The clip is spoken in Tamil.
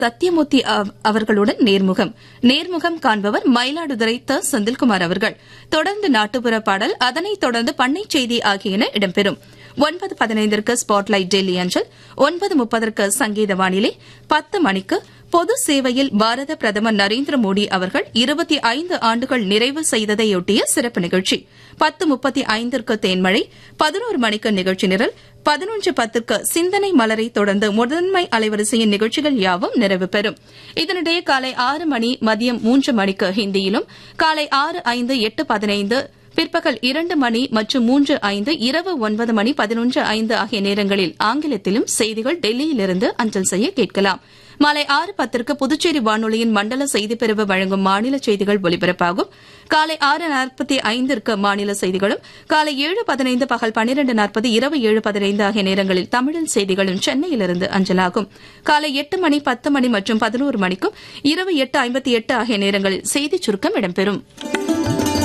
சத்யமூர்த்தி அவ- அவர்களுடன் நேர்முகம் நேர்முகம் காண்பவர் மயிலாடுதுறை த செந்தில்குமார் அவர்கள் தொடர்ந்து நாட்டுப்புற பாடல் அதனைத் தொடர்ந்து பண்ணை செய்தி ஆகியன இடம்பெறும் ஒன்பது பதினைந்திற்கு ஸ்பாட்லைட் டெல்லி அஞ்சல் ஒன்பது முப்பதற்கு சங்கீத வானிலை பத்து மணிக்கு பொது சேவையில் பாரத பிரதமர் நரேந்திர மோடி அவர்கள் இருபத்தி ஐந்து ஆண்டுகள் நிறைவு செய்ததையொட்டிய சிறப்பு நிகழ்ச்சி பத்து முப்பத்தி ஐந்திற்கு தேன்மழை பதினோரு மணிக்கு நிகழ்ச்சி நிரல் பதினொன்று பத்துக்கு சிந்தனை மலரை தொடர்ந்து முதன்மை அலைவரிசையின் நிகழ்ச்சிகள் யாவும் நிறைவு பெறும் இதனிடையே காலை ஆறு மணி மதியம் மூன்று மணிக்கு ஹிந்தியிலும் காலை ஆறு ஐந்து எட்டு பதினைந்து பிற்பகல் இரண்டு மணி மற்றும் மூன்று ஐந்து இரவு ஒன்பது மணி பதினொன்று ஐந்து ஆகிய நேரங்களில் ஆங்கிலத்திலும் செய்திகள் டெல்லியிலிருந்து அஞ்சல் செய்ய கேட்கலாம் மாலை ஆறு பத்திற்கு புதுச்சேரி வானொலியின் மண்டல செய்திப்பிரிவு வழங்கும் மாநில செய்திகள் ஒலிபரப்பாகும் காலை ஆறு நாற்பத்தி ஐந்திற்கு மாநில செய்திகளும் காலை ஏழு பதினைந்து பகல் பன்னிரண்டு நாற்பது இரவு ஏழு பதினைந்து ஆகிய நேரங்களில் தமிழில் செய்திகளும் சென்னையிலிருந்து அஞ்சலாகும் காலை எட்டு மணி பத்து மணி மற்றும் பதினோரு மணிக்கும் இரவு எட்டு ஐம்பத்தி எட்டு ஆகிய நேரங்களில் செய்திச் சுருக்கம் இடம்பெறும்